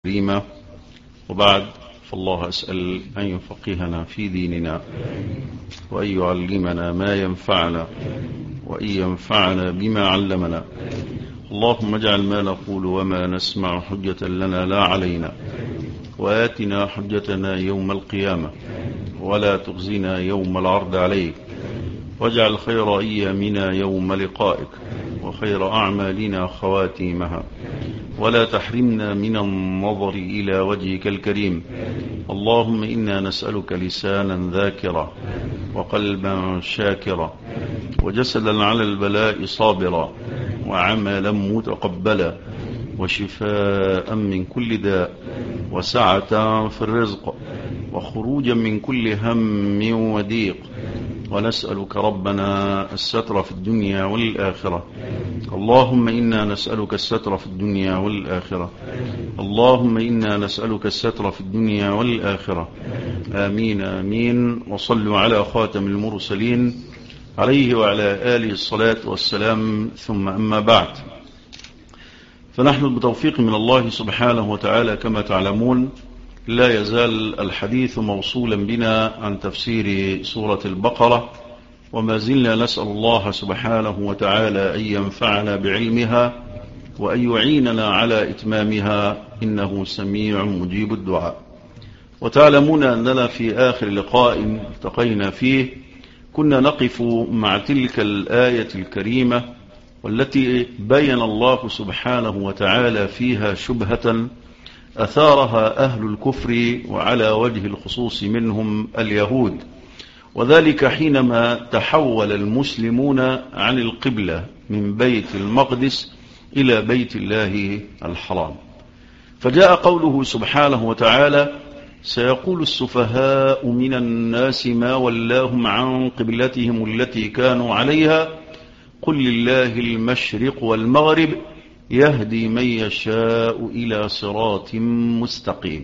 كريما وبعد فالله أسأل أن يفقهنا في ديننا وأن يعلمنا ما ينفعنا وأن ينفعنا بما علمنا اللهم اجعل ما نقول وما نسمع حجة لنا لا علينا وآتنا حجتنا يوم القيامة ولا تخزنا يوم العرض عليك واجعل خير أيامنا يوم لقائك وخير أعمالنا خواتيمها ولا تحرمنا من النظر إلى وجهك الكريم اللهم إنا نسألك لسانا ذاكرا وقلبا شاكرا وجسدا على البلاء صابرا وعملا متقبلا وشفاء من كل داء وسعة في الرزق وخروجا من كل هم وضيق ونسألك ربنا الستر في الدنيا والآخرة اللهم إنا نسألك الستر في الدنيا والآخرة اللهم إنا نسألك الستر في الدنيا والآخرة آمين آمين وصلوا على خاتم المرسلين عليه وعلى آله الصلاة والسلام ثم أما بعد فنحن بتوفيق من الله سبحانه وتعالى كما تعلمون لا يزال الحديث موصولا بنا عن تفسير سورة البقرة وما زلنا نسأل الله سبحانه وتعالى أن ينفعنا بعلمها وأن يعيننا على إتمامها إنه سميع مجيب الدعاء وتعلمون أننا في آخر لقاء التقينا فيه كنا نقف مع تلك الآية الكريمة والتي بين الله سبحانه وتعالى فيها شبهة أثارها أهل الكفر وعلى وجه الخصوص منهم اليهود وذلك حينما تحول المسلمون عن القبلة من بيت المقدس إلى بيت الله الحرام فجاء قوله سبحانه وتعالى سيقول السفهاء من الناس ما ولاهم عن قبلتهم التي كانوا عليها قل لله المشرق والمغرب يهدي من يشاء إلى صراط مستقيم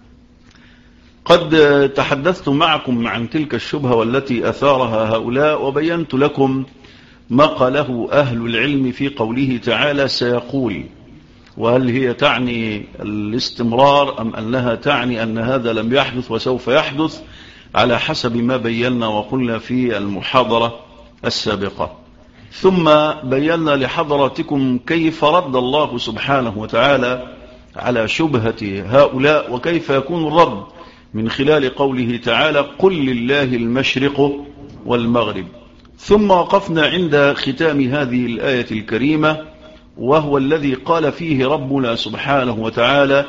قد تحدثت معكم عن تلك الشبهة والتي أثارها هؤلاء وبينت لكم ما قاله أهل العلم في قوله تعالى سيقول وهل هي تعني الاستمرار أم أنها تعني أن هذا لم يحدث وسوف يحدث على حسب ما بينا وقلنا في المحاضرة السابقة ثم بينا لحضراتكم كيف رد الله سبحانه وتعالى على شبهة هؤلاء وكيف يكون الرد من خلال قوله تعالى قل لله المشرق والمغرب ثم وقفنا عند ختام هذه الآية الكريمة وهو الذي قال فيه ربنا سبحانه وتعالى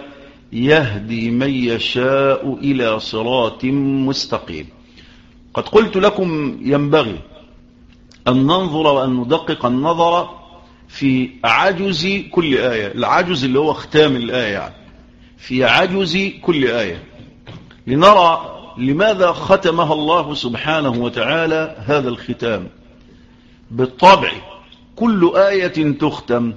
يهدي من يشاء إلى صراط مستقيم قد قلت لكم ينبغي أن ننظر وأن ندقق النظر في عجز كل آية العجز اللي هو ختام الآية يعني في عجز كل آية لنرى لماذا ختمها الله سبحانه وتعالى هذا الختام بالطبع كل آية تختم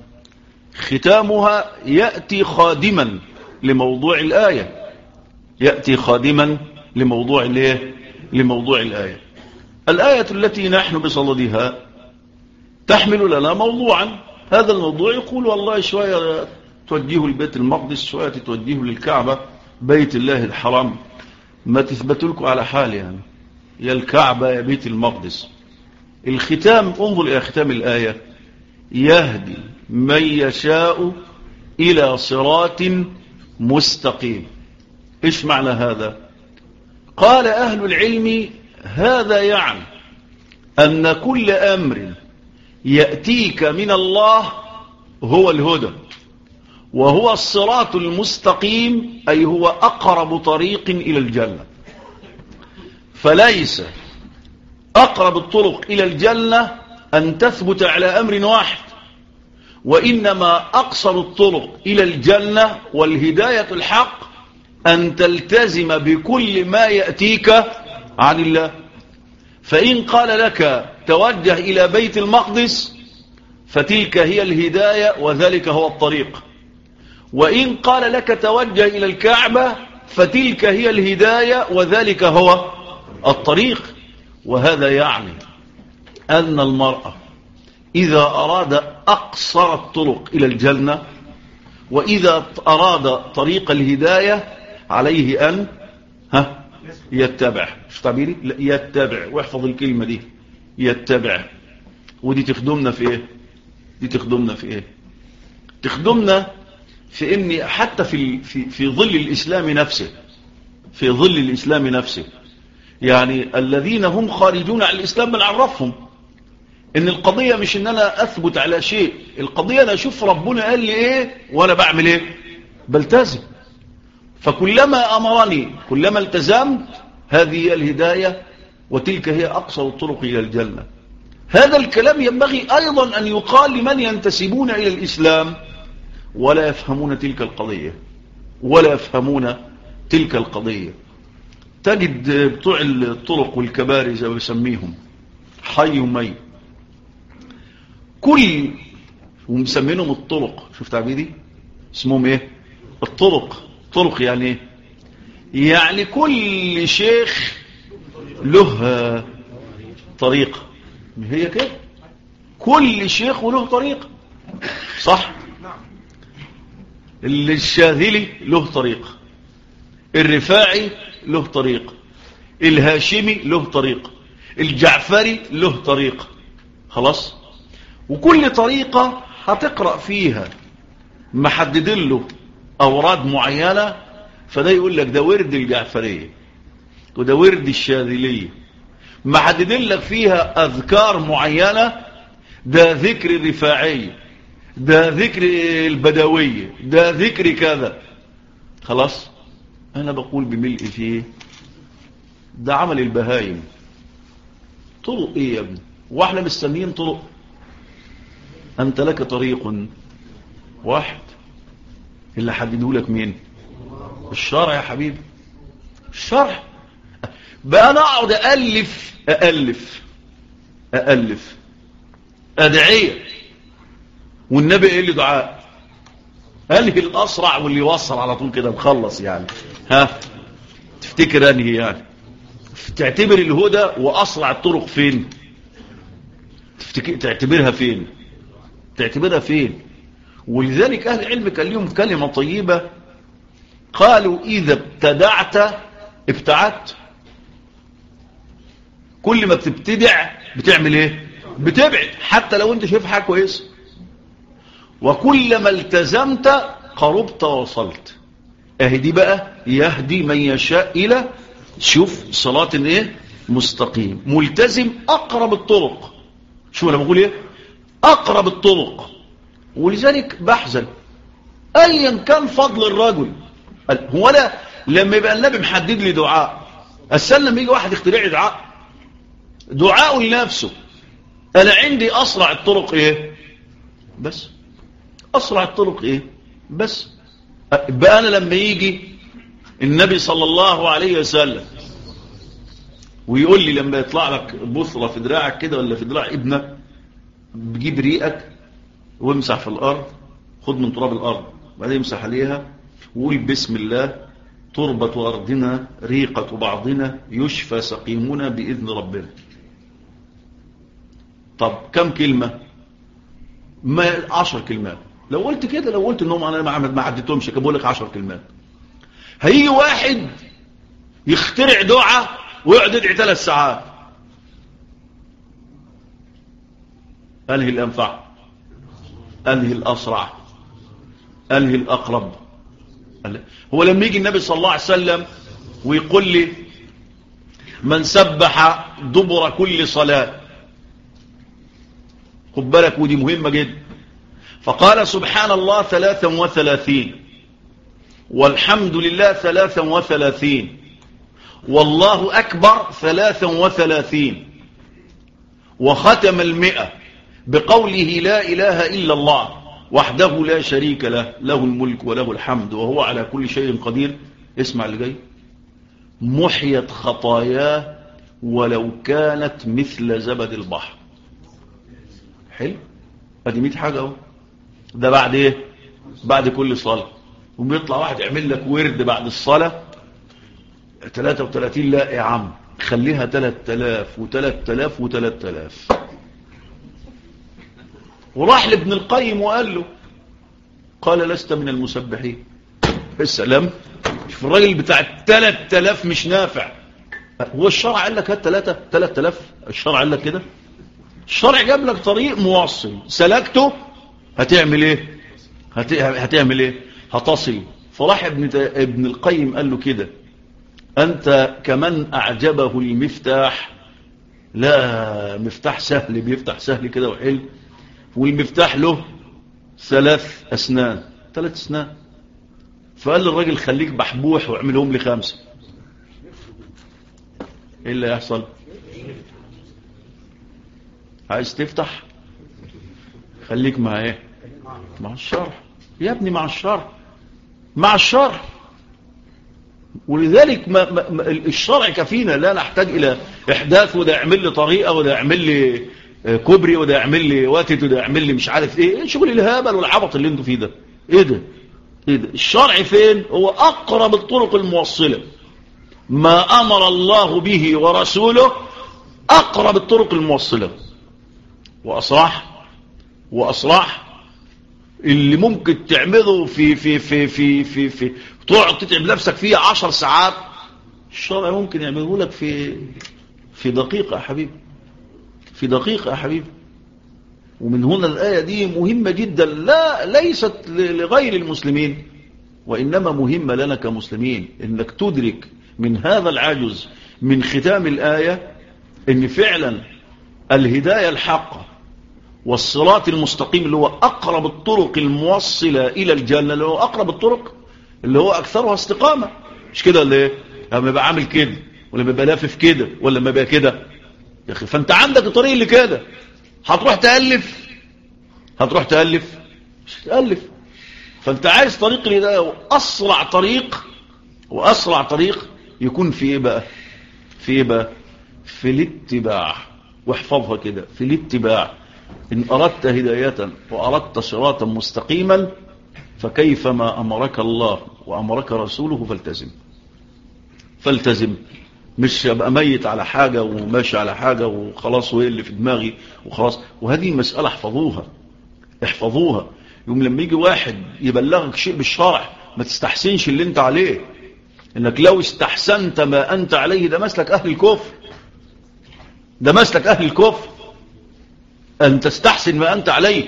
ختامها يأتي خادما لموضوع الآية يأتي خادما لموضوع الايه لموضوع الآية الآية التي نحن بصددها تحمل لنا موضوعا هذا الموضوع يقول والله شوية توجهه لبيت المقدس شوية توجهه للكعبة بيت الله الحرام ما تثبت لكم على حال يعني يا الكعبة يا بيت المقدس الختام انظر إلى ختام الآية يهدي من يشاء إلى صراط مستقيم إيش معنى هذا قال أهل العلم هذا يعني أن كل أمر يأتيك من الله هو الهدى وهو الصراط المستقيم أي هو أقرب طريق إلى الجنة فليس أقرب الطرق إلى الجنة أن تثبت على أمر واحد وإنما أقصر الطرق إلى الجنة والهداية الحق أن تلتزم بكل ما يأتيك عن الله فإن قال لك توجه إلى بيت المقدس فتلك هي الهداية وذلك هو الطريق وإن قال لك توجه إلى الكعبة فتلك هي الهداية وذلك هو الطريق وهذا يعني أن المرأة إذا أراد أقصر الطرق إلى الجنة وإذا أراد طريق الهداية عليه أن ها يتبع شو تعبيري لا يتبع واحفظ الكلمة دي يتبع ودي تخدمنا في ايه دي تخدمنا في ايه تخدمنا في ان حتى في في في ظل الاسلام نفسه في ظل الاسلام نفسه يعني الذين هم خارجون عن الاسلام بنعرفهم ان القضية مش ان انا اثبت على شيء القضية انا اشوف ربنا قال لي ايه وانا بعمل ايه بلتزم فكلما امرني كلما التزمت هذه الهداية وتلك هي اقصر الطرق الى الجنة هذا الكلام ينبغي ايضا ان يقال لمن ينتسبون الى الاسلام ولا يفهمون تلك القضية ولا يفهمون تلك القضية تجد بتوع الطرق والكباري زي ما بسميهم حي وميت كل ومسمينهم الطرق شوف تعبيري اسمهم ايه الطرق طرق يعني ايه يعني كل شيخ له طريقة هي كده كل شيخ وله طريقة صح الشاذلي له طريقة الرفاعي له طريقة الهاشمي له طريقة الجعفري له طريقة خلاص وكل طريقة هتقرأ فيها محدد له أوراد معينة فده يقول لك ده ورد الجعفرية وده ورد الشاذلية محدد لك فيها أذكار معينة ده ذكر الرفاعية ده ذكر البدوية ده ذكر كذا خلاص أنا بقول بملء فيه ده عمل البهايم طرق إيه يا ابني واحنا مستنيين طرق أنت لك طريق واحد اللي حدده لك مين الشرع يا حبيبي الشرع بقى أنا أقعد أألف أألف أألف أدعية والنبي ايه اللي دعاء انهي الاسرع واللي يوصل على طول كده نخلص يعني ها تفتكر انهي يعني تعتبر الهدى واسرع الطرق فين تفتكر تعتبرها فين تعتبرها فين ولذلك اهل العلم كان لهم كلمه طيبه قالوا اذا ابتدعت ابتعدت كل ما بتبتدع بتعمل ايه بتبعد حتى لو انت شايف حاجه كويسه وكلما التزمت قربت وصلت اهي دي بقى يهدي من يشاء الى شوف صلاة ايه مستقيم ملتزم اقرب الطرق شو انا بقول ايه اقرب الطرق ولذلك بحزن ايا كان فضل الرجل هو لا لما يبقى النبي محدد لي دعاء السلم لما يجي واحد يخترع لي دعاء دعاء لنفسه انا عندي اسرع الطرق ايه بس أسرع الطرق إيه بس بقى أنا لما يجي النبي صلى الله عليه وسلم ويقول لي لما يطلع لك بصرة في دراعك كده ولا في دراع ابنك بجيب ريقك وامسح في الأرض خد من تراب الأرض بعدين يمسح عليها وقول بسم الله تربة أرضنا ريقة بعضنا يشفى سقيمنا بإذن ربنا طب كم كلمة ما عشر كلمات لو قلت كده لو قلت انهم انا ما عدتهمش كده بقول لك 10 كلمات هيجي واحد يخترع دعاء ويقعد يدعي ثلاث ساعات انهي الانفع انهي الاسرع انهي الاقرب هو لما يجي النبي صلى الله عليه وسلم ويقول لي من سبح دبر كل صلاه خد بالك ودي مهمه جدا فقال سبحان الله ثلاثا وثلاثين والحمد لله ثلاثا وثلاثين والله أكبر ثلاثا وثلاثين وختم المئة بقوله لا إله إلا الله وحده لا شريك له له الملك وله الحمد وهو على كل شيء قدير اسمع اللي جاي محيت خطاياه ولو كانت مثل زبد البحر حلو ادي 100 حاجه اهو ده بعد ايه بعد كل صلاة وبيطلع واحد يعمل لك ورد بعد الصلاة 33 لا يا عم خليها 3000 و3000 و3000 وراح لابن القيم وقال له قال لست من المسبحين السلام شوف الراجل بتاع الثلاث تلاف مش نافع هو الشرع قال لك هات ثلاثة ثلاث تلاف الشرع قال لك كده الشرع جاب لك طريق موصل سلكته هتعمل ايه هت... هتعمل ايه هتصل فراح ابن, ابن القيم قال له كده انت كمن اعجبه المفتاح لا مفتاح سهل بيفتح سهل كده وحلو والمفتاح له ثلاث اسنان ثلاث اسنان فقال للراجل خليك بحبوح واعملهم لي خمسه ايه اللي يحصل عايز تفتح خليك مع ايه مع الشرع يا ابني مع الشرع مع الشرع ولذلك ما ما الشرع كفينا لا نحتاج الى احداث وده يعمل لي طريقه وده يعمل لي كوبري وده يعمل لي واتت وده يعمل لي مش عارف ايه ايه شغل الهبل والعبط اللي انتوا فيه ده ايه ده ايه ده الشرع فين هو اقرب الطرق الموصله ما امر الله به ورسوله اقرب الطرق الموصله واصرح واصرح اللي ممكن تعمله في في في في في, في تقعد تتعب نفسك فيه عشر ساعات الشرع ممكن يعمله لك في في دقيقة يا حبيبي في دقيقة يا حبيبي ومن هنا الآية دي مهمة جدا لا ليست لغير المسلمين وإنما مهمة لنا كمسلمين إنك تدرك من هذا العجز من ختام الآية إن فعلا الهداية الحقة والصراط المستقيم اللي هو أقرب الطرق الموصلة إلى الجنة اللي هو أقرب الطرق اللي هو أكثرها استقامة مش كده اللي ايه لما يبقى عامل كده ولا يبقى لافف كده ولا ما يبقى كده يا أخي فأنت عندك الطريق اللي كده هتروح تألف هتروح تألف مش تألف فأنت عايز طريق الهداية وأسرع طريق وأسرع طريق يكون في إيه بقى في إيه بقى في الاتباع واحفظها كده في الاتباع إن أردت هداية وأردت صراطا مستقيما فكيفما أمرك الله وأمرك رسوله فالتزم فالتزم مش أبقى ميت على حاجة وماشي على حاجة وخلاص وهي اللي في دماغي وخلاص وهذه مسألة احفظوها احفظوها يوم لما يجي واحد يبلغك شيء بالشرع ما تستحسنش اللي انت عليه انك لو استحسنت ما انت عليه ده مسلك اهل الكفر ده مسلك اهل الكفر ان تستحسن ما انت عليه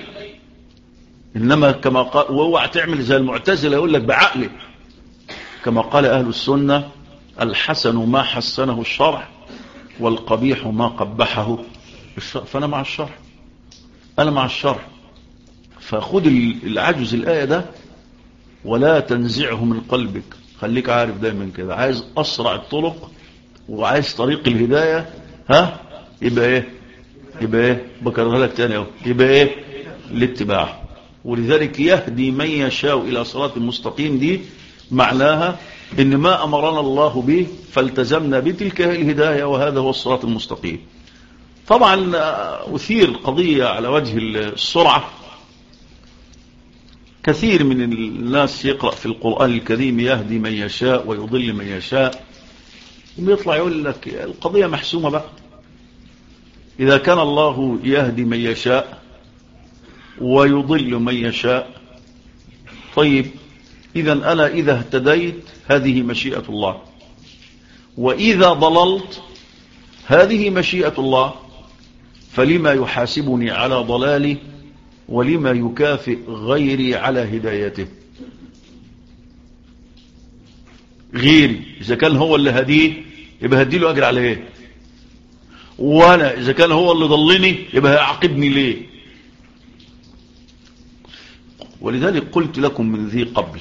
انما كما قال واوعى تعمل زي المعتزله يقول لك بعقلي كما قال اهل السنه الحسن ما حسنه الشرع والقبيح ما قبحه الشرع فانا مع الشرع انا مع الشرع فخد العجز الايه ده ولا تنزعه من قلبك خليك عارف دايما كده عايز اسرع الطرق وعايز طريق الهدايه ها يبقى ايه يبقى ايه بكررها لك تاني اهو يبقى ايه الاتباع ولذلك يهدي من يشاء الى صراط المستقيم دي معناها ان ما امرنا الله به فالتزمنا بتلك الهدايه وهذا هو الصراط المستقيم طبعا اثير قضيه على وجه السرعه كثير من الناس يقرأ في القرآن الكريم يهدي من يشاء ويضل من يشاء يطلع يقول لك القضية محسومة بقى إذا كان الله يهدي من يشاء ويضل من يشاء طيب إذا أنا إذا اهتديت هذه مشيئة الله وإذا ضللت هذه مشيئة الله فلما يحاسبني على ضلالي ولما يكافئ غيري على هدايته غيري إذا كان هو اللي هديه يبقى هدي له أجر على ايه وانا اذا كان هو اللي ضلني يبقى هيعاقبني ليه ولذلك قلت لكم من ذي قبل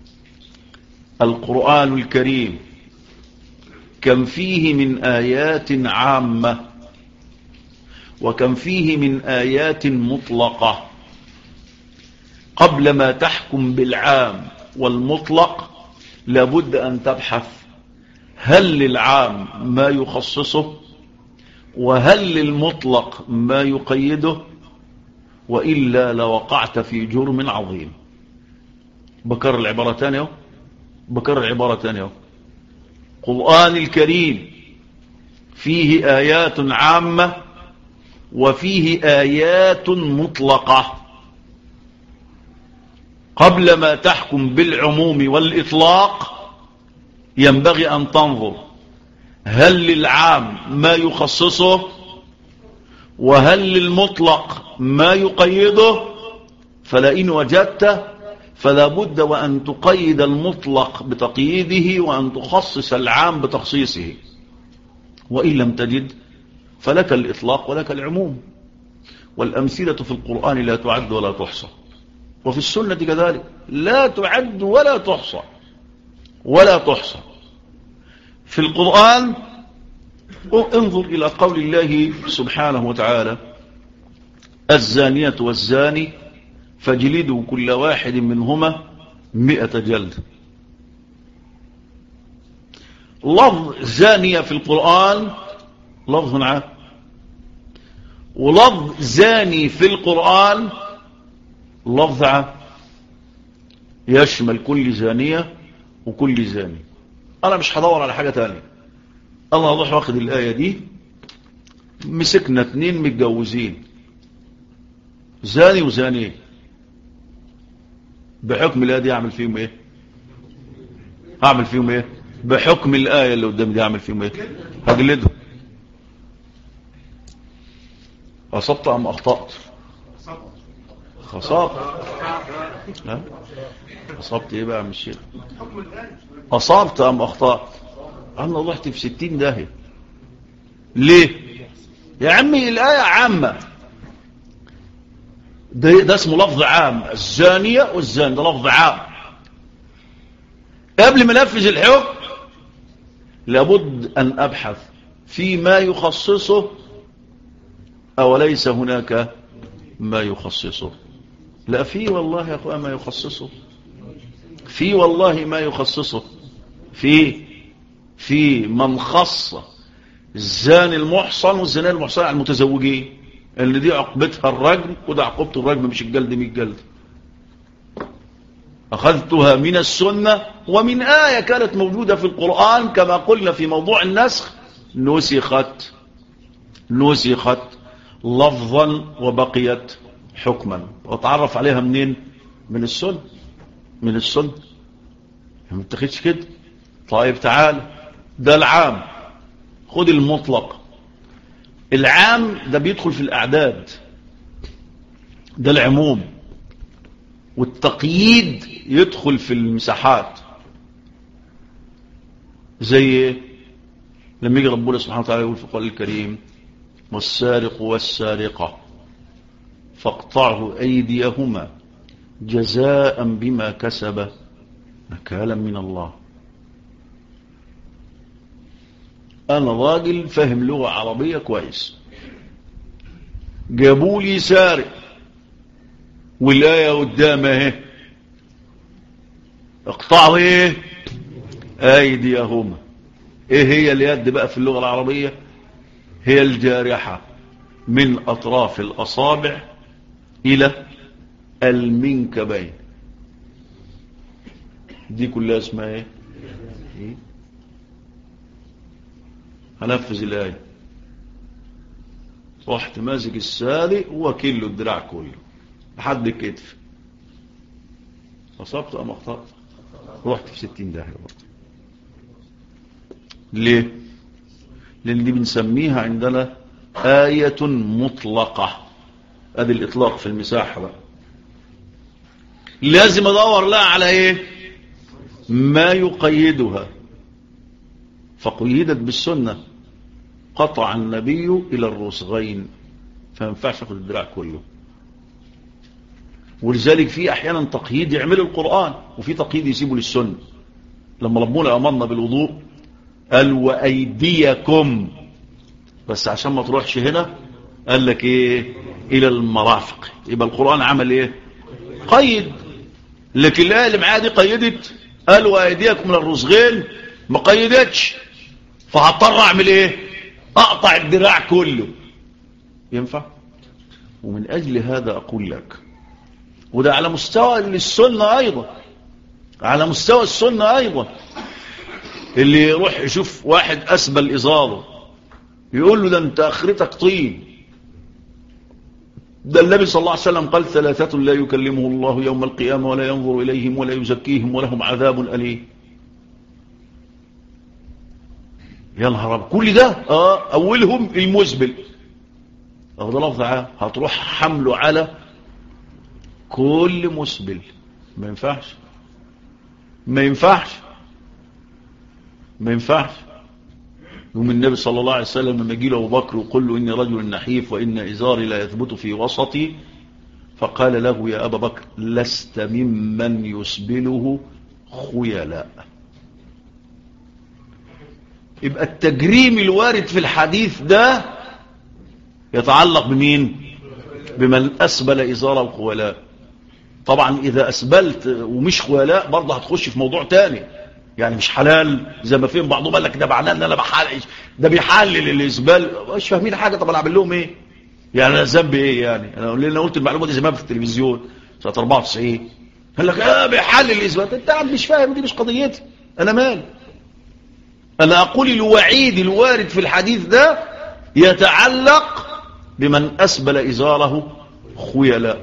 القرآن الكريم كم فيه من آيات عامة وكم فيه من آيات مطلقة قبل ما تحكم بالعام والمطلق لابد أن تبحث هل للعام ما يخصصه وهل للمطلق ما يقيده وإلا لوقعت في جرم عظيم بكر العبارة تانية بكر العبارة تانية قرآن الكريم فيه آيات عامة وفيه آيات مطلقة قبل ما تحكم بالعموم والإطلاق ينبغي أن تنظر هل للعام ما يخصصه وهل للمطلق ما يقيده فلئن وجدت فلا بد وأن تقيد المطلق بتقييده وأن تخصص العام بتخصيصه وإن لم تجد فلك الإطلاق ولك العموم والأمثلة في القرآن لا تعد ولا تحصى وفي السنة كذلك لا تعد ولا تحصى ولا تحصى في القرآن انظر إلى قول الله سبحانه وتعالى الزانية والزاني فاجلدوا كل واحد منهما مئة جلد لفظ زانية في القرآن لفظ عام ولفظ زاني في القرآن لفظ عام يشمل كل زانية وكل زاني أنا مش هدور على حاجة تانية أنا هروح واخد الآية دي مسكنا اتنين متجوزين زاني وزانية بحكم الآية دي أعمل فيهم إيه أعمل فيهم إيه بحكم الآية اللي قدام دي أعمل فيهم إيه هجلده أصبت أم أخطأت خصاب لا أصبت إيه بقى مش شيء أصبت أم أخطأت أنا رحت في ستين داهية ليه يا عمي الآية عامة ده, ده اسمه لفظ عام الزانية والزان ده لفظ عام قبل ما نفذ الحكم لابد أن أبحث فيما يخصصه أو ليس هناك ما يخصصه لا في والله يا أخوة ما يخصصه في والله ما يخصصه في في من خص الزاني المحصن والزانية المحصن على المتزوجين اللي دي عقبتها الرجم وده عقبته الرجم مش الجلد مش الجلد أخذتها من السنة ومن آية كانت موجودة في القرآن كما قلنا في موضوع النسخ نسخت نسخت لفظا وبقيت حكما وتعرف عليها منين من السنة من السنة ما تاخدش كده طيب تعال ده العام خد المطلق العام ده بيدخل في الأعداد ده العموم والتقييد يدخل في المساحات زي لما يجي ربنا سبحانه وتعالى يقول في القرآن الكريم والسارق والسارقة فاقطعوا أيديهما جزاء بما كسب نكالا من الله أنا راجل فهم لغة عربية كويس جابوا لي سارق والآية قدامه اهي اقطعوا ايه ايديهما ايه هي اليد بقى في اللغة العربية هي الجارحة من اطراف الاصابع الى المنكبين دي كلها اسمها ايه هنفذ الايه رحت ماسك السارق وكيل له الدراع كله لحد الكتف أصبت أم أخطأت رحت في ستين داهية برضه ليه لأن دي بنسميها عندنا آية مطلقة ادي الإطلاق في المساحة بقى لازم أدور لها على إيه ما يقيدها فقيدت بالسنة قطع النبي إلى الرسغين فينفعش أخذ الدراع كله ولذلك في احيانا تقييد يعمل القرآن وفي تقييد يسيبه للسنة لما ربنا امرنا بالوضوء قال وايديكم بس عشان ما تروحش هنا قال لك ايه الى المرافق يبقى القرآن عمل ايه قيد لكن الايه اللي معاها دي قيدت قال وايديكم للرسغين ما قيدتش فهضطر اعمل ايه اقطع الدراع كله ينفع ومن اجل هذا اقول لك وده على مستوى السنة أيضا على مستوى السنة أيضا اللي يروح يشوف واحد أسبل إزاره يقول له ده أنت أخرتك طين ده النبي صلى الله عليه وسلم قال ثلاثة لا يكلمه الله يوم القيامة ولا ينظر إليهم ولا يزكيهم ولهم عذاب أليم يا نهار أبيض. كل ده اه اولهم المسبل اخد الله تعالى هتروح حمله على كل مسبل ما ينفعش ما ينفعش ما ينفعش يوم النبي صلى الله عليه وسلم لما يجي له ابو بكر ويقول له اني رجل نحيف وان ازاري لا يثبت في وسطي فقال له يا ابا بكر لست ممن يسبله خيلاء يبقى التجريم الوارد في الحديث ده يتعلق بمين بمن أسبل إزار الخولاء طبعا إذا أسبلت ومش خوالاء برضه هتخش في موضوع تاني يعني مش حلال زي ما فين بعضهم قال لك ده معناه ان انا بحلل ده بيحلل الاسبال مش فاهمين حاجه طب انا اعمل لهم ايه يعني انا ذنبي ايه يعني انا انا قلت المعلومه دي زمان في التلفزيون سنه 94 قال لك اه بيحلل الاسبال انت قاعد مش فاهم دي مش قضيتي انا مالي أنا أقول الوعيد الوارد في الحديث ده يتعلق بمن أسبل إزاره خيلاء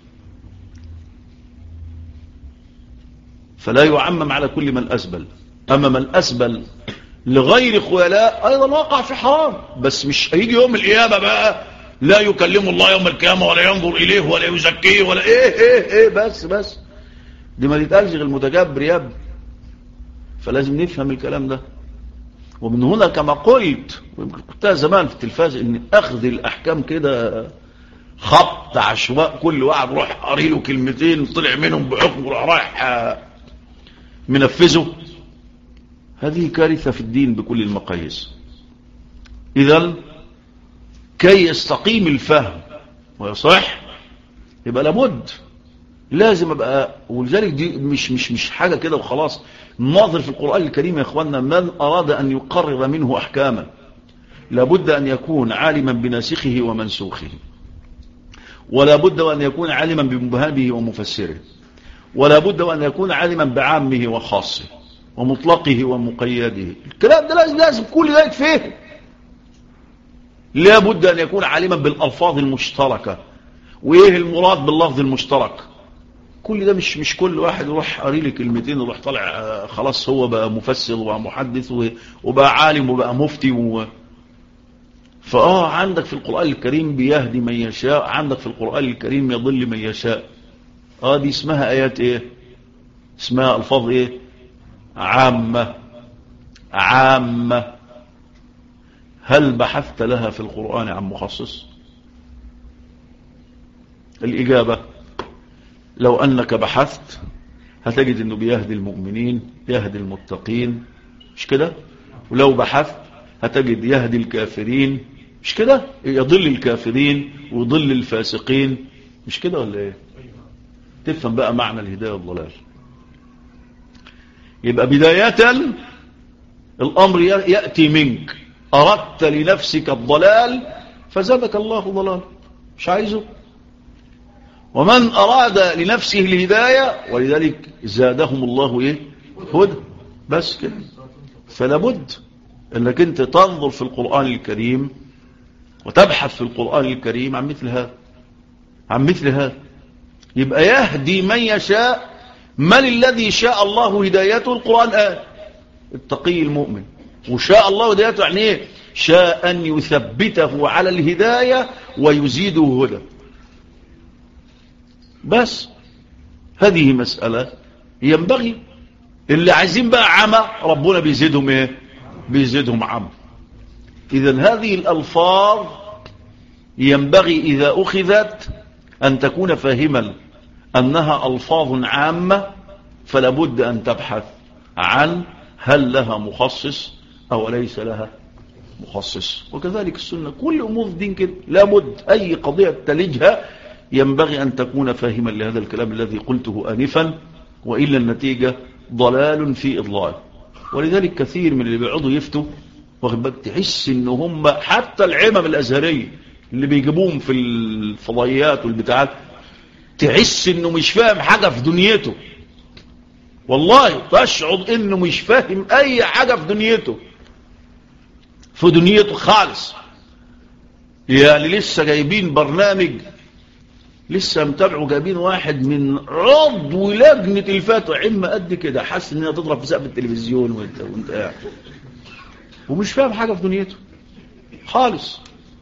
فلا يعمم على كل من أسبل أما من أسبل لغير خيلاء أيضا وقع في حرام بس مش هيجي يوم القيامة بقى لا يكلم الله يوم القيامة ولا ينظر إليه ولا يزكيه ولا إيه إيه إيه بس بس دي ما تتقالش غير المتجبر يا ابني فلازم نفهم الكلام ده ومن هنا كما قلت قلتها زمان في التلفاز ان اخذ الاحكام كده خبط عشواء كل واحد روح قاري له كلمتين طلع منهم بحكم وراح رايح منفذه هذه كارثة في الدين بكل المقاييس اذا كي يستقيم الفهم ويصح يبقى لابد لازم ابقى ولذلك دي مش مش مش حاجه كده وخلاص ناظر في القران الكريم يا اخواننا من اراد ان يقرر منه احكاما لابد ان يكون عالما بناسخه ومنسوخه ولا بد ان يكون عالما بمبهمه ومفسره ولا بد ان يكون عالما بعامه وخاصه ومطلقه ومقيده الكلام ده لازم لازم كل ده يتفهم لا بد ان يكون عالما بالالفاظ المشتركه وايه المراد باللفظ المشترك كل ده مش مش كل واحد يروح قاري لي كلمتين ويروح طالع آه خلاص هو بقى مفسر وبقى محدث وبقى عالم وبقى مفتي و... فاه عندك في القرآن الكريم بيهدي من يشاء عندك في القرآن الكريم يضل من يشاء اه دي اسمها ايات ايه اسمها الفاظ ايه عامة عامة هل بحثت لها في القرآن عن مخصص الإجابة لو أنك بحثت هتجد أنه بيهدي المؤمنين يهدي المتقين مش كده ولو بحثت هتجد يهدي الكافرين مش كده يضل الكافرين ويضل الفاسقين مش كده ولا ايه تفهم بقى معنى الهداية والضلال يبقى بداية الأمر يأتي منك أردت لنفسك الضلال فزادك الله ضلال مش عايزه ومن أراد لنفسه الهداية ولذلك زادهم الله إيه هدى بس كده فلا بد أنك أنت تنظر في القرآن الكريم وتبحث في القرآن الكريم عن مثل هذا عن مثل هذا يبقى يهدي من يشاء من الذي شاء الله هدايته القرآن قال التقي المؤمن وشاء الله هدايته يعني ايه شاء أن يثبته على الهداية ويزيده هدى بس هذه مسألة ينبغي اللي عايزين بقى عمى ربنا بيزيدهم ايه بيزيدهم عمى اذا هذه الالفاظ ينبغي اذا اخذت ان تكون فاهما انها الفاظ عامة فلا بد ان تبحث عن هل لها مخصص او ليس لها مخصص وكذلك السنة كل امور الدين كده لابد اي قضية تلجها ينبغي أن تكون فاهما لهذا الكلام الذي قلته آنفا وإلا النتيجة ضلال في إضلال ولذلك كثير من اللي بيقعدوا يفتوا واخد بالك تحس ان هم حتى العمم الازهريه اللي بيجيبوهم في الفضائيات والبتاعات تحس انه مش فاهم حاجه في دنيته والله تشعر انه مش فاهم اي حاجه في دنيته في دنيته خالص يعني لسه جايبين برنامج لسه متابعه جايبين واحد من عضو لجنة الفتوى عمة قد كده حاسس انها تضرب في سقف التلفزيون وانت وانت قاعد ومش فاهم حاجة في دنيته خالص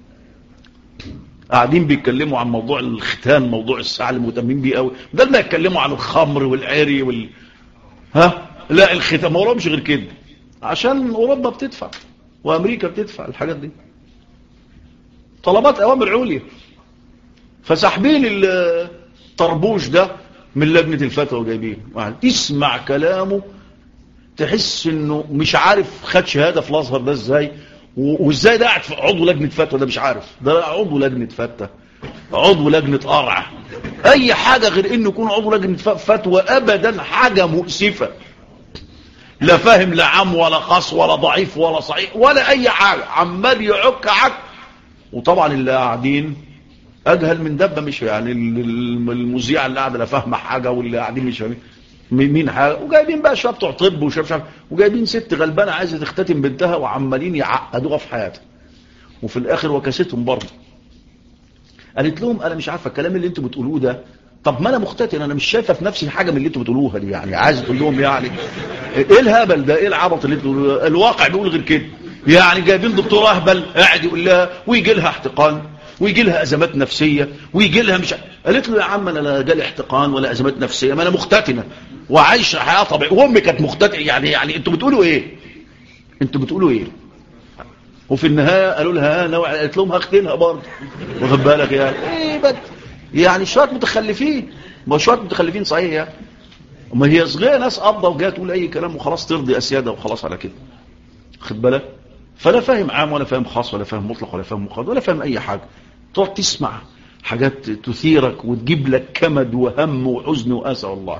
قاعدين بيتكلموا عن موضوع الختان موضوع الساعة اللي مهتمين بيه قوي بدل ما يتكلموا عن الخمر والعري وال ها لا الختان ما وراهمش غير كده عشان اوروبا بتدفع وامريكا بتدفع الحاجات دي طلبات اوامر عليا فساحبين الطربوش ده من لجنة الفتوى جايبين تسمع كلامه تحس انه مش عارف خد شهادة في الازهر ده ازاي وازاي ده قاعد في عضو لجنة فتوى ده مش عارف ده عضو لجنة فتوى عضو لجنة قرع اي حاجة غير انه يكون عضو لجنة فتوى ابدا حاجة مؤسفة لا فاهم لا عام ولا خاص ولا ضعيف ولا صحيح ولا اي حاجة عمال يعك عك وطبعا اللي قاعدين اجهل من دبه مش يعني المذيعه اللي قاعده لا فاهمه حاجه واللي قاعدين مش فاهمين مين حاجه وجايبين بقى شباب بتوع طب وشباب وجايبين ست غلبانه عايزه تختتم بنتها وعمالين يعقدوها في حياتها وفي الاخر وكاستهم برضه قالت لهم انا مش عارفه الكلام اللي انتوا بتقولوه ده طب ما انا مختتن انا مش شايفه في نفسي حاجه من اللي انتوا بتقولوها دي يعني عايز تقول لهم يعني ايه الهبل ده ايه العبط اللي انتوا الواقع بيقول غير كده يعني جايبين دكتور اهبل قاعد يقول لها ويجي لها احتقان ويجي لها ازمات نفسيه ويجي لها مش قالت له يا عم انا لا جالي احتقان ولا ازمات نفسيه ما انا مختتنه وعايشه حياه طبيعيه وامي كانت مختتنه يعني يعني انتوا بتقولوا ايه انتوا بتقولوا ايه وفي النهايه قالوا لها انا قالت لهم هختنها برضه واخد بالك يعني ايه بد يعني شويه متخلفين ما شويه متخلفين صحيح يعني ما هي صغيره ناس قبضه وجايه تقول اي كلام وخلاص ترضي اسيادها وخلاص على كده خد بالك فلا فاهم عام ولا فاهم خاص ولا فاهم مطلق ولا فاهم مقيد ولا فاهم اي حاجة تقعد تسمع حاجات تثيرك وتجيب لك كمد وهم وحزن واسى الله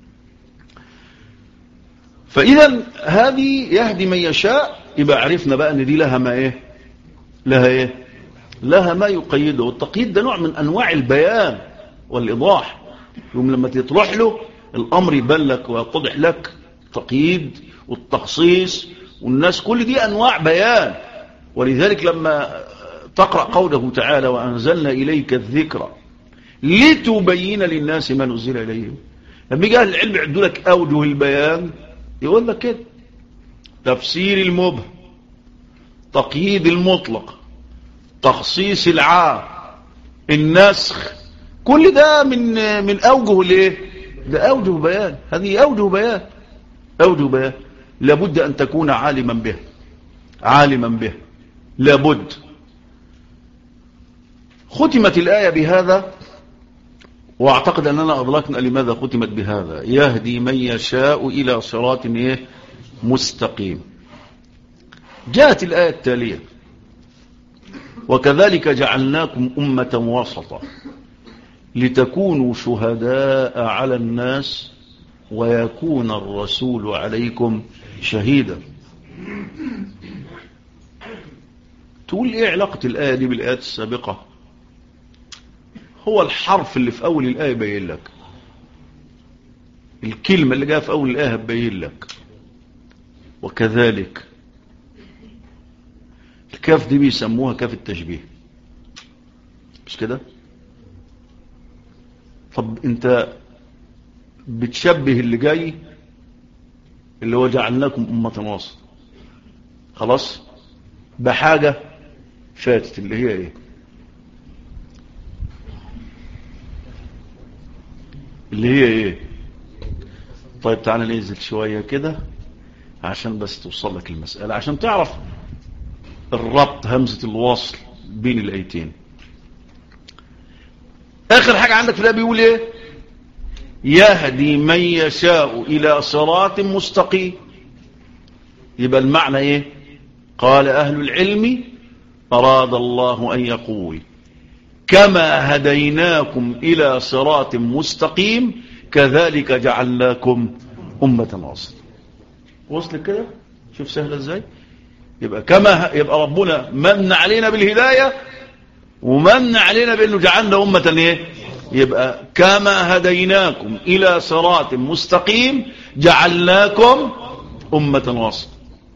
فاذا هذه يهدي من يشاء يبقى عرفنا بقى ان دي لها ما ايه لها ايه لها ما يقيده والتقييد ده نوع من انواع البيان والايضاح يوم لما تروح له الامر يبان لك ويتضح لك تقييد والتخصيص والناس كل دي أنواع بيان ولذلك لما تقرأ قوله تعالى وأنزلنا إليك الذكر لتبين للناس ما نزل إليهم لما يجي أهل العلم يعدوا لك أوجه البيان يقول لك كده تفسير المبهم تقييد المطلق تخصيص العام النسخ كل ده من من أوجه الايه ده أوجه بيان هذه أوجه بيان أوجه بيان لابد أن تكون عالما به عالما به لابد ختمت الآية بهذا واعتقد أننا أدركنا لماذا ختمت بهذا يهدي من يشاء إلى صراط إيه مستقيم جاءت الآية التالية وكذلك جعلناكم أمة وسطا لتكونوا شهداء على الناس ويكون الرسول عليكم شهيدا تقول ايه علاقة الآية دي بالآيات السابقة هو الحرف اللي في أول الآية بيين لك الكلمة اللي جاء في أول الآية بيين لك وكذلك الكاف دي بيسموها كاف التشبيه مش كده طب انت بتشبه اللي جاي اللي هو جعلناكم أمة وسط خلاص بحاجة فاتت اللي هي ايه اللي هي ايه طيب تعالى ننزل شوية كده عشان بس توصل لك المسألة عشان تعرف الربط همزة الوصل بين الايتين اخر حاجة عندك في ده بيقول ايه يهدي من يشاء الى صراط مستقيم يبقى المعنى ايه قال اهل العلم اراد الله ان يقول كما هديناكم الى صراط مستقيم كذلك جعلناكم امة وسط وصل كده شوف سهلة ازاي يبقى كما يبقى ربنا من علينا بالهداية ومن علينا بانه جعلنا امة ايه يبقى كما هديناكم الى صراط مستقيم جعلناكم امة وسط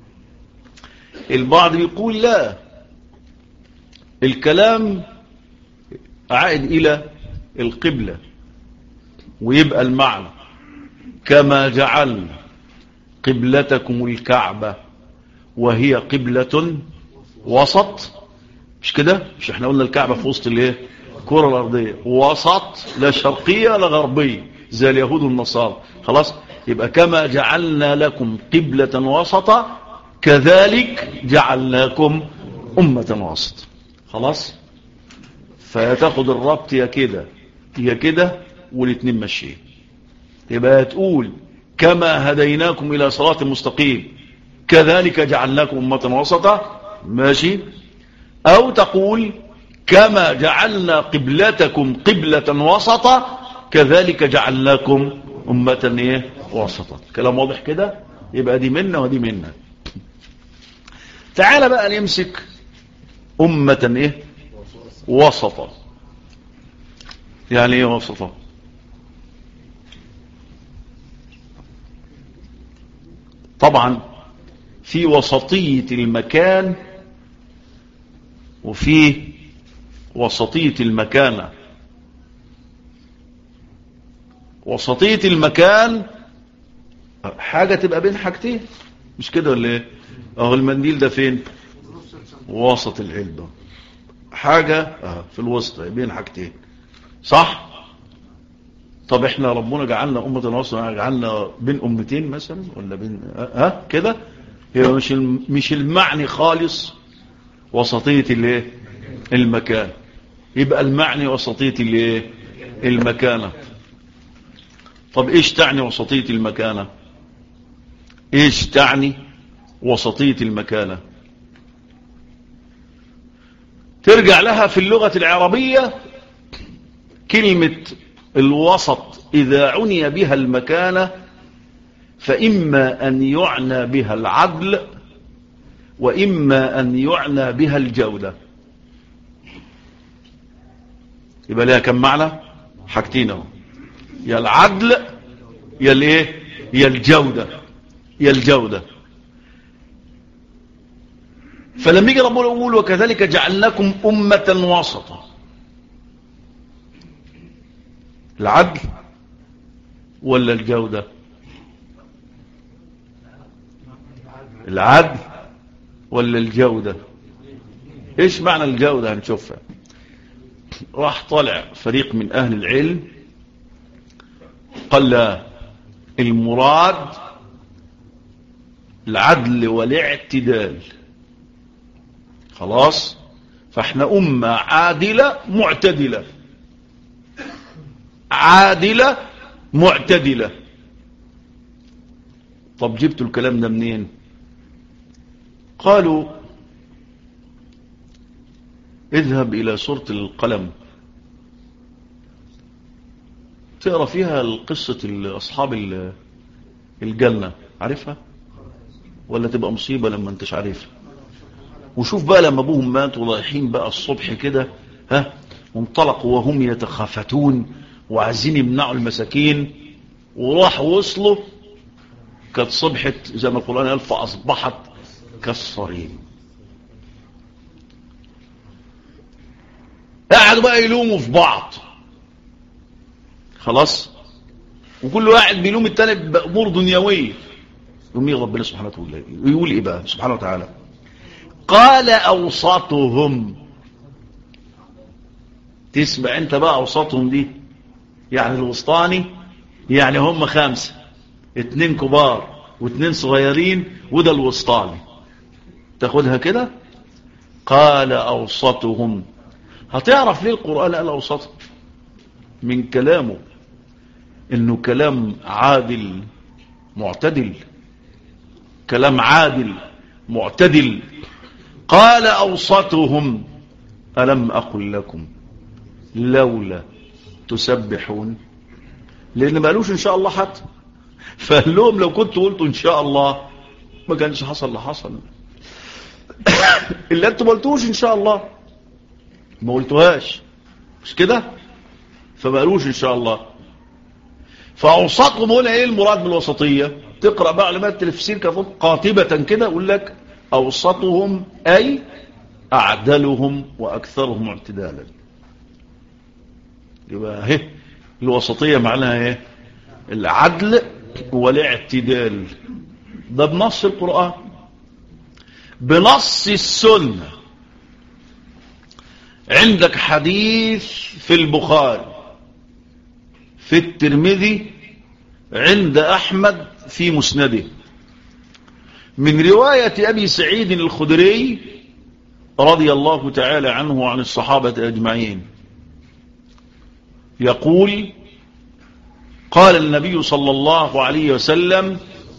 البعض بيقول لا الكلام عائد الى القبلة ويبقى المعنى كما جعلنا قبلتكم الكعبة وهي قبلة وسط مش كده مش احنا قلنا الكعبة في وسط الايه الكرة الارضية وسط لا شرقية لا غربية زي اليهود والنصارى خلاص يبقى كما جعلنا لكم قبلة وسطا كذلك جعلناكم أمة وسط خلاص فيتاخد الربط يا كده يا كده والاتنين ماشيين يبقى تقول كما هديناكم إلى صراط مستقيم كذلك جعلناكم أمة وسطا ماشي أو تقول كما جعلنا قبلتكم قبلة وسطا كذلك جعلناكم أمة إيه؟ وسطا كلام واضح كده يبقى دي منا ودي منا تعال بقى نمسك أمة إيه وسطا يعني إيه وسطا طبعا في وسطية المكان وفي وسطية المكانة وسطية المكان حاجة تبقى بين حاجتين مش كده ولا ايه اهو المنديل ده فين وسط العلبة حاجة اه في الوسط بين حاجتين صح طب احنا ربنا جعلنا أمة وسط جعلنا بين أمتين مثلا ولا بين ها اه كده هي مش مش المعني خالص وسطية الايه المكان يبقى المعني وسطية الايه المكانة طب ايش تعني وسطية المكانة ايش تعني وسطية المكانة ترجع لها في اللغة العربية كلمة الوسط إذا عني بها المكانة فإما أن يعنى بها العدل وإما أن يعنى بها الجودة يبقى لها كم معنى حاجتين اهو يا العدل يا الايه يا الجودة يا الجودة فلما يجي ربنا يقول وكذلك جعلناكم أمة وسطا العدل ولا الجودة العدل ولا الجودة ايش معنى الجودة هنشوفها راح طلع فريق من اهل العلم قال لا المراد العدل والاعتدال خلاص فاحنا امة عادلة معتدلة عادلة معتدلة طب جبتوا الكلام ده منين قالوا اذهب إلى سورة القلم تقرأ فيها القصة أصحاب الجنة عارفها ولا تبقى مصيبة لما انتش عارفها وشوف بقى لما ابوهم ماتوا رايحين بقى الصبح كده ها وانطلقوا وهم يتخافتون وعايزين يمنعوا المساكين وراحوا وصلوا كانت صبحت زي ما القرآن قال فأصبحت كالصريم قعدوا بقى يلوموا في بعض خلاص وكل واحد بيلوم التاني بأمور دنيوية يقوم يغضب ربنا سبحانه وتعالى يقول ايه بقى سبحانه وتعالى قال أوسطهم تسمع انت بقى أوسطهم دي يعني الوسطاني يعني هم خمسة اتنين كبار واتنين صغيرين وده الوسطاني تاخدها كده قال أوسطهم هتعرف ليه القرآن قال أوسطهم من كلامه انه كلام عادل معتدل كلام عادل معتدل قال أوسطهم ألم أقل لكم لولا تسبحون لأن ما قالوش إن شاء الله حتى فقال لهم لو كنت قلت إن شاء الله ما كانش حصل اللي حصل إلا أنتم ما قلتوش إن شاء الله ما قلتوهاش مش كده فما قالوش إن شاء الله فأوسطهم هنا إيه المراد بالوسطية تقرأ بقى علماء التفسير قاطبة كده يقول لك أوسطهم أي أعدلهم وأكثرهم اعتدالا يبقى هي الوسطية معناها ايه العدل والاعتدال ده بنص القرآن بنص السنة عندك حديث في البخاري في الترمذي عند أحمد في مسنده من رواية أبي سعيد الخدري رضي الله تعالى عنه وعن الصحابة أجمعين يقول قال النبي صلى الله عليه وسلم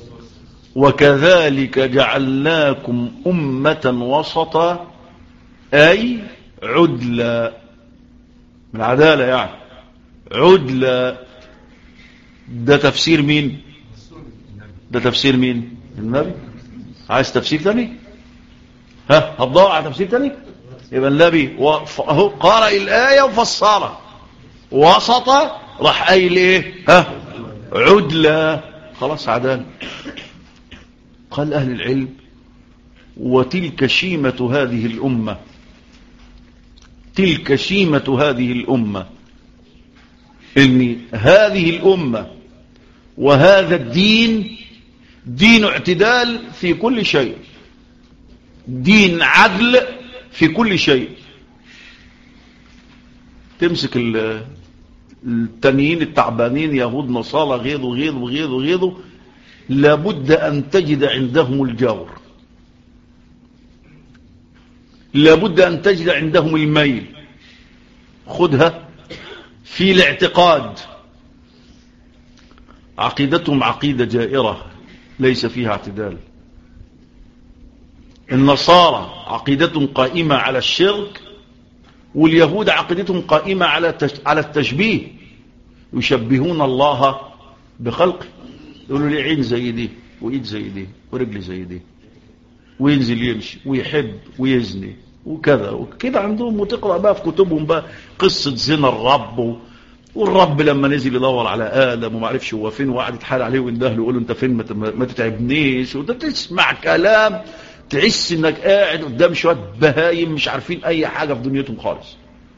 وكذلك جعلناكم أمة وسطا أي عدلا من عدالة يعني عدلا ده تفسير مين ده تفسير مين النبي عايز تفسير تاني ها هتدور على تفسير تاني يبقى النبي اهو قرأ الآية وفسرها وسط راح قايل ايه ها عدلة خلاص عدالة قال أهل العلم وتلك شيمة هذه الأمة تلك شيمة هذه الأمة إن هذه الأمة وهذا الدين دين اعتدال في كل شيء دين عدل في كل شيء تمسك التانيين التعبانين يهود نصارى غيظوا غيظوا غيظوا غيظوا لابد أن تجد عندهم الجور لابد أن تجد عندهم الميل خذها في الاعتقاد عقيدتهم عقيدة جائرة ليس فيها اعتدال النصارى عقيدتهم قائمة على الشرك واليهود عقيدتهم قائمة على على التشبيه يشبهون الله بخلقه يقولوا لي عين زي دي وايد زي دي ورجل زي دي وينزل يمشي ويحب ويزني وكذا وكده عندهم وتقرأ بقى في كتبهم بقى قصة زنا الرب و... والرب لما نزل يدور على آدم وما عرفش هو فين وقعد يتحال عليه ويندهله ويقول له انت فين ما تتعبنيش وانت تسمع كلام تحس انك قاعد قدام شويه بهايم مش عارفين اي حاجة في دنيتهم خالص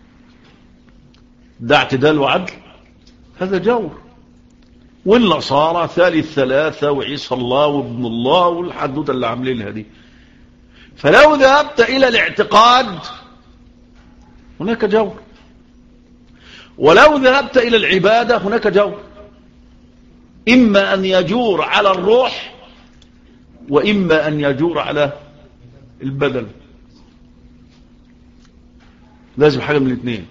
ده اعتدال وعدل هذا جور والنصارى ثالث ثلاثة وعيسى الله وابن الله والحدوثة اللي عاملينها دي فلو ذهبت إلى الاعتقاد هناك جور ولو ذهبت إلى العبادة هناك جور إما أن يجور على الروح وإما أن يجور على البدن لازم حاجة من الاثنين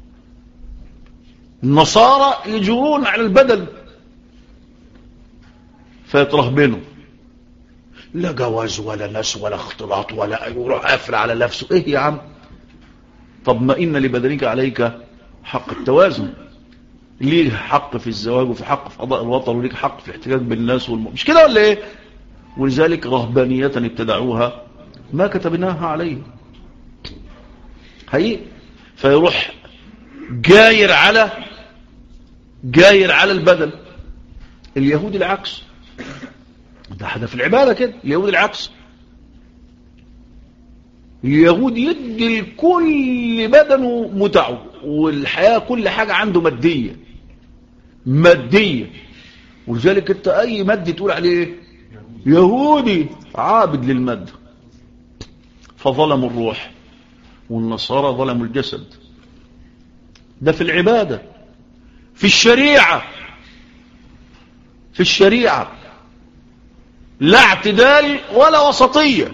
النصارى يجورون على البدن فيترهبنوا لا جواز ولا نس ولا اختلاط ولا يروح قافل على نفسه ايه يا عم طب ما ان لبدنك عليك حق التوازن ليه حق في الزواج وفي حق في قضاء الوطن وليك حق في الاحتكاك بالناس والم... مش كده ولا ايه ولذلك رهبانية ابتدعوها ما كتبناها عليه هي فيروح جاير على جاير على البدن اليهود العكس ده حدا في العبادة كده اليهود العكس اليهود يدي لكل بدنه متعه والحياة كل حاجة عنده مادية مادية ولذلك انت اي مادي تقول عليه يهودي عابد للمادة فظلموا الروح والنصارى ظلموا الجسد ده في العبادة في الشريعة في الشريعة لا اعتدال ولا وسطية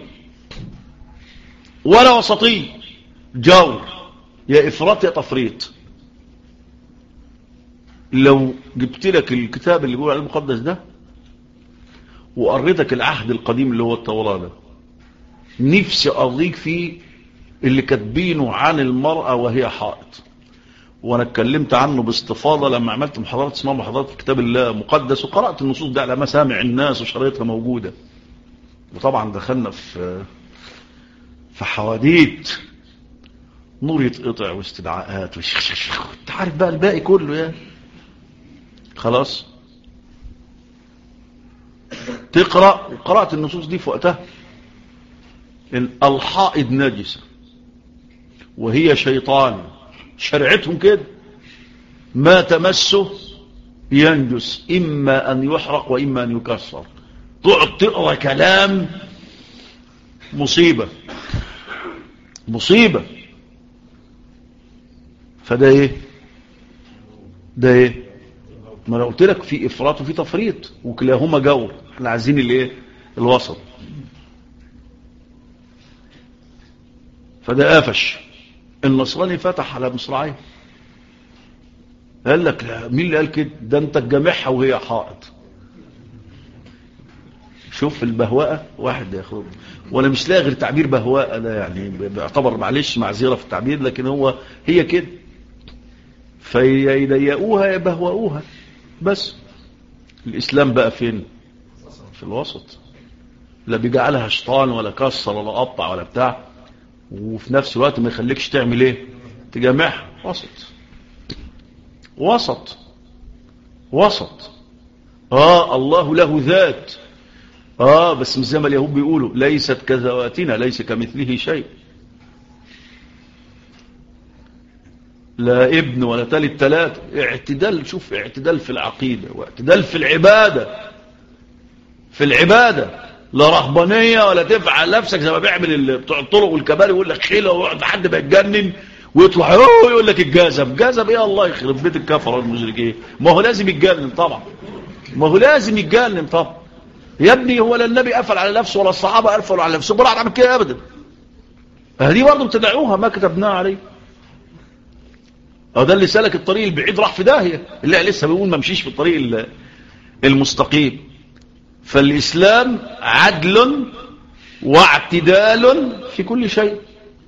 ولا وسطية جور يا إفراط يا تفريط لو جبت لك الكتاب اللي بيقول عليه المقدس ده وقريتك العهد القديم اللي هو التوراة ده نفسي أرضيك فيه اللي كاتبينه عن المرأة وهي حائط وانا اتكلمت عنه باستفاضة لما عملت محاضرات اسمها محاضرات في كتاب الله مقدس وقرأت النصوص دي على مسامع الناس وشريطها موجودة وطبعا دخلنا في في حواديت نور يتقطع واستدعاءات وشخشخ انت عارف بقى الباقي كله يا خلاص تقرأ وقرأت النصوص دي في وقتها إن الحائض نجسة وهي شيطان شرعتهم كده ما تمسه ينجس إما أن يحرق وإما أن يكسر تقعد تقرأ كلام مصيبة مصيبة فده ايه ده ايه ما انا قلت لك في افراط وفي تفريط وكلاهما جور احنا عايزين الايه الوسط فده قافش النصراني فتح على مصراعيه قال لك لا مين اللي قال كده ده انت تجامعها وهي حائط شوف البهوأة واحد يا اخوه وانا مش لاقي غير تعبير بهوأة ده يعني بيعتبر معلش معذره في التعبير لكن هو هي كده فيضيقوها يبهوأوها بس الاسلام بقى فين في الوسط لا بيجعلها شيطان ولا كسر ولا قطع ولا بتاع وفي نفس الوقت ما يخليكش تعمل ايه تجامعها وسط وسط وسط اه الله له ذات اه بس مش زي ما اليهود بيقولوا ليست كذواتنا ليس كمثله شيء لا ابن ولا تالت تلات اعتدال شوف اعتدال في العقيدة واعتدال في العبادة في العبادة لا رهبانية ولا تفعل نفسك زي ما بيعمل بتوع الطرق والكباري يقول لك خيلة ويقعد لحد ما يتجنن ويطلع يقول لك الجازم جازم ايه الله يخرب بيت الكفر والمشركين ما هو لازم يتجنن طبعا ما هو لازم يتجنن طبعا يا ابني هو لا النبي قفل على نفسه ولا الصحابة قفلوا على نفسهم ولا عمل كده ابدا هذه برضه بتدعوها ما كتبناها عليه ده اللي سلك الطريق البعيد راح في داهية اللي لسه بيقول ما مشيش في الطريق المستقيم فالإسلام عدل واعتدال في كل شيء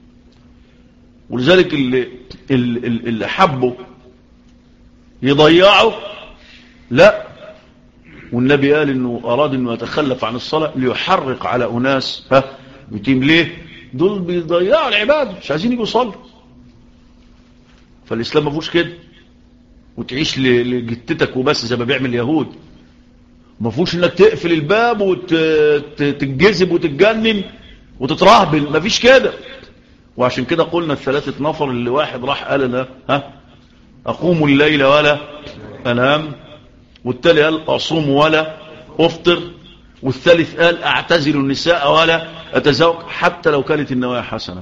ولذلك اللي, اللي حبوا يضيعوا لا والنبي قال انه اراد انه يتخلف عن الصلاة ليحرق على اناس ها بتيم ليه دول بيضيعوا العبادة مش عايزين يجوا يصلوا فالاسلام ما فيهوش كده وتعيش لجتتك وبس زي ما بيعمل اليهود ما فيهوش انك تقفل الباب وتتجذب وتتجنن وتترهبل ما فيش كده وعشان كده قلنا الثلاثة نفر اللي واحد راح قال انا ها اقوم الليل ولا انام والتالي قال اصوم ولا افطر والثالث قال اعتزل النساء ولا اتزوج حتى لو كانت النوايا حسنه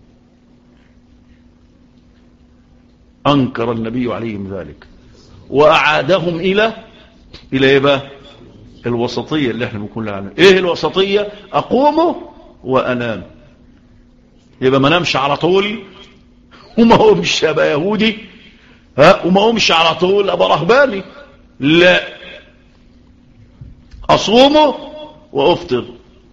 أنكر النبي عليهم ذلك وأعادهم إلى إلى إيه بقى الوسطية اللي احنا بنقول عنها إيه الوسطية أقوم وأنام يبقى ما نامش على طول وما هو مش أبقى يهودي ها وما هو مش على طول أبقى رهباني لا أصوم وأفطر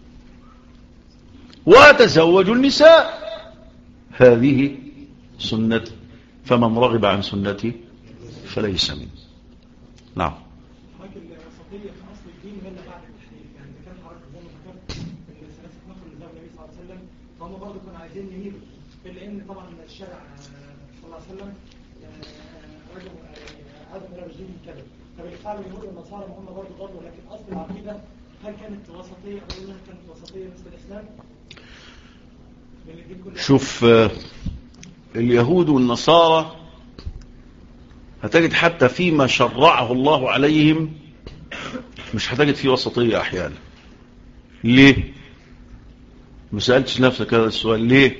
وأتزوج النساء هذه سنتي فمن رغب عن سنتي فليس مني نعم حضرتك الوسطية في أصل الدين ولا بعد التحريف يعني إذا كان حضرتك زي ما ذكرت إن الثلاثة نفر اللي زوج النبي صلى الله عليه وسلم فهم برضه كانوا عايزين يميلوا إلا إن طبعا الشرع صلى الله عليه وسلم رجل عدم من الرجيم كذا فبالفعل اليهود والنصارى هم برضه ضلوا لكن أصل العقيدة هل كانت وسطية أو إنها كانت وسطية مثل الإسلام؟ من الدين كله شوف اليهود والنصارى هتجد حتى فيما شرعه الله عليهم مش هتجد فيه وسطية أحيانا ليه ما سألتش نفسك هذا السؤال ليه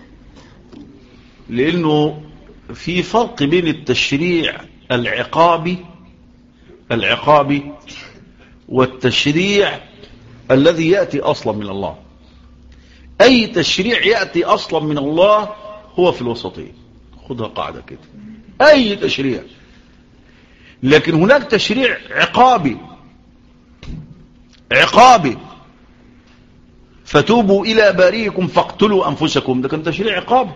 لأنه في فرق بين التشريع العقابي العقابي والتشريع الذي يأتي أصلا من الله أي تشريع يأتي أصلا من الله هو في الوسطية خدها قاعدة كده أي تشريع لكن هناك تشريع عقابي عقابي فتوبوا إلى باريكم فاقتلوا أنفسكم ده كان تشريع عقابي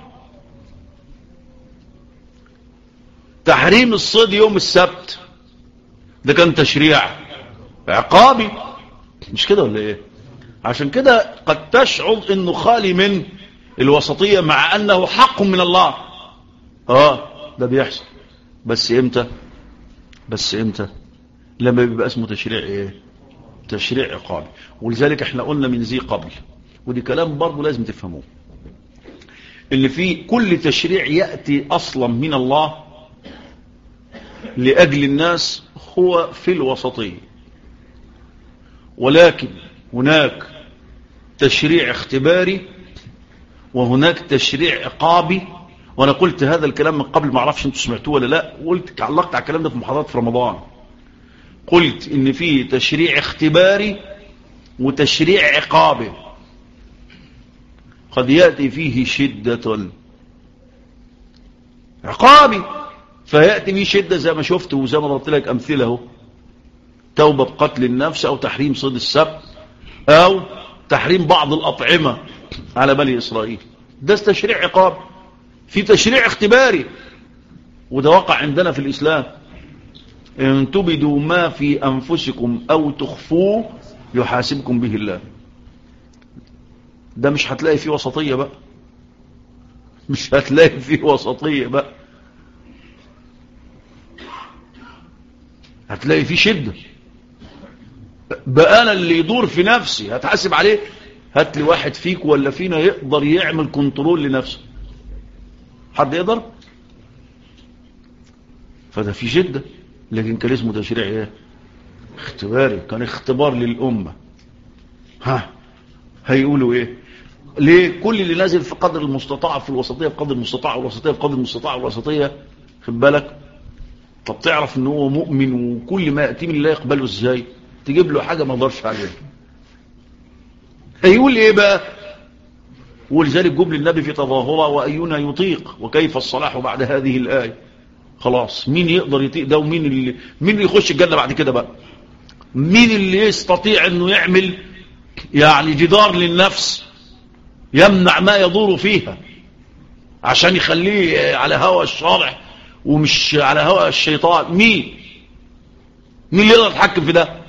تحريم الصيد يوم السبت ده كان تشريع عقابي مش كده ولا ايه عشان كده قد تشعر انه خالي من الوسطية مع انه حق من الله اه ده بيحصل بس امتى بس امتى لما بيبقى اسمه تشريع ايه تشريع عقابي ولذلك احنا قلنا من ذي قبل ودي كلام برضه لازم تفهموه اللي فيه كل تشريع يأتي اصلا من الله لأجل الناس هو في الوسطية ولكن هناك تشريع اختباري وهناك تشريع عقابي وانا قلت هذا الكلام من قبل ما اعرفش انتوا سمعتوه ولا لا قلت علقت على الكلام ده في محاضرات في رمضان قلت ان في تشريع اختباري وتشريع عقابي قد يأتي فيه شدة عقابي فيأتي فيه شدة زي ما شفت وزي ما ضربت لك أمثلة توبة بقتل النفس أو تحريم صيد السبت أو تحريم بعض الأطعمة على بني إسرائيل ده تشريع عقاب في تشريع اختباري وده وقع عندنا في الإسلام إن تبدوا ما في أنفسكم أو تخفوه يحاسبكم به الله ده مش هتلاقي فيه وسطية بقى مش هتلاقي فيه وسطية بقى هتلاقي فيه شدة بقى أنا اللي يدور في نفسي هتحاسب عليه هات لي واحد فيك ولا فينا يقدر يعمل كنترول لنفسه حد يقدر فده في شدة لكن كان اسمه تشريع ايه اختباري كان اختبار للأمة ها هيقولوا ايه ليه كل اللي نازل في قدر المستطاع في الوسطية في قدر المستطاع والوسطية في قدر المستطاع والوسطية خد بالك طب تعرف ان هو مؤمن وكل ما يأتي من الله يقبله ازاي تجيب له حاجة ما ضرش عليها هيقول ايه بقى ولذلك جمل النبي في تظاهرة وأينا يطيق وكيف الصلاح بعد هذه الآية خلاص مين يقدر يطيق ده ومين اللي مين اللي يخش الجنة بعد كده بقى مين اللي يستطيع انه يعمل يعني جدار للنفس يمنع ما يدور فيها عشان يخليه على هوى الشارع ومش على هوى الشيطان مين مين اللي يقدر يتحكم في ده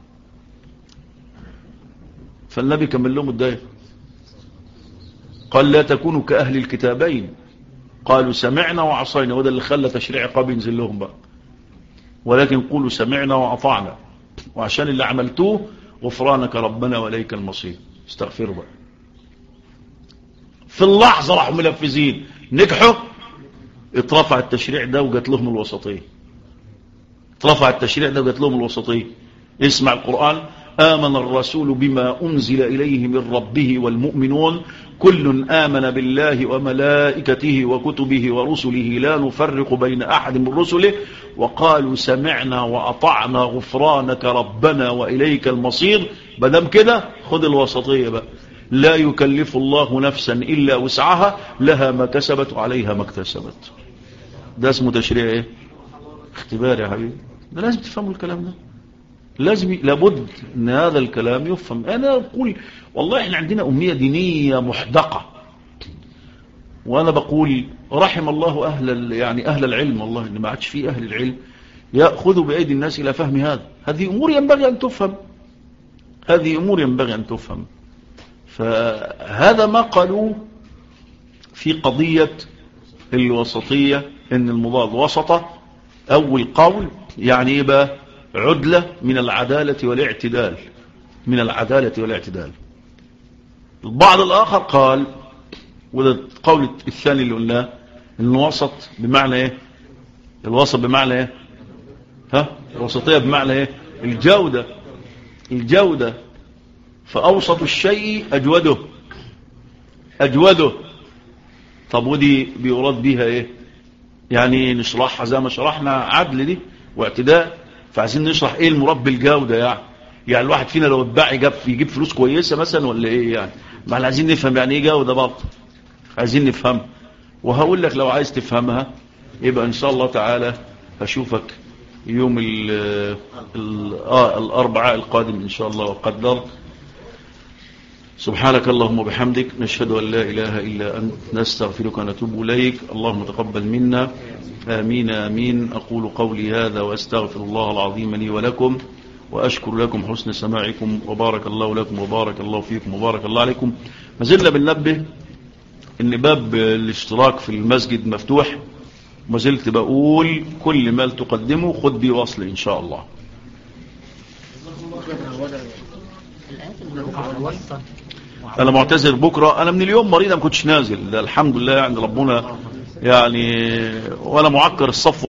فالنبي كمل لهم الداية قال لا تكونوا كأهل الكتابين قالوا سمعنا وعصينا وده اللي خلى تشريع عقاب ينزل لهم بقى ولكن قولوا سمعنا وأطعنا وعشان اللي عملتوه غفرانك ربنا وليك المصير استغفروا بقى في اللحظة راحوا منفذين نجحوا اترفع التشريع ده وجات لهم الوسطية اترفع التشريع ده وجات لهم الوسطية اسمع القرآن آمن الرسول بما أنزل إليه من ربه والمؤمنون كل آمن بالله وملائكته وكتبه ورسله لا نفرق بين أحد من رسله وقالوا سمعنا وأطعنا غفرانك ربنا وإليك المصير بدم كده خد الوسطية بقى لا يكلف الله نفسا إلا وسعها لها ما كسبت وعليها ما اكتسبت ده اسمه تشريع ايه اختبار يا حبيبي ده لازم تفهموا الكلام ده لازم لابد ان هذا الكلام يفهم انا اقول والله احنا عندنا امنيه دينيه محدقه وانا بقول رحم الله اهل يعني اهل العلم والله ان ما عادش فيه اهل العلم ياخذوا بايدي الناس الى فهم هذا هذه امور ينبغي ان تفهم هذه امور ينبغي ان تفهم فهذا ما قالوا في قضيه الوسطيه ان المضاد وسطه اول قول يعني ايه بقى عدلة من العدالة والاعتدال من العدالة والاعتدال البعض الآخر قال وده القول الثاني اللي قلناه ان الوسط بمعنى ايه الوسط بمعنى ايه ها الوسطية بمعنى ايه الجودة الجودة فأوسط الشيء أجوده أجوده طب ودي بيراد بيها ايه يعني نشرحها زي ما شرحنا عدل دي واعتداء فعايزين نشرح ايه المراد بالجودة يعني يعني الواحد فينا لو اتباع يجيب, يجيب فلوس كويسة مثلا ولا ايه يعني ما احنا عايزين نفهم يعني ايه جودة برضه عايزين نفهم وهقول لك لو عايز تفهمها يبقى ان شاء الله تعالى هشوفك يوم ال ال آه الاربعاء القادم ان شاء الله وقدر سبحانك اللهم وبحمدك نشهد أن لا إله إلا أنت نستغفرك ونتوب إليك اللهم تقبل منا آمين آمين أقول قولي هذا وأستغفر الله العظيم لي ولكم وأشكر لكم حسن سماعكم وبارك الله لكم وبارك الله فيكم وبارك الله عليكم ما زلنا بننبه ان باب الاشتراك في المسجد مفتوح ما زلت بقول كل ما تقدمه خد بيه وصل إن شاء الله انا معتذر بكرة انا من اليوم مريض ما كنتش نازل ده الحمد لله يعني ربنا يعني ولا معكر الصف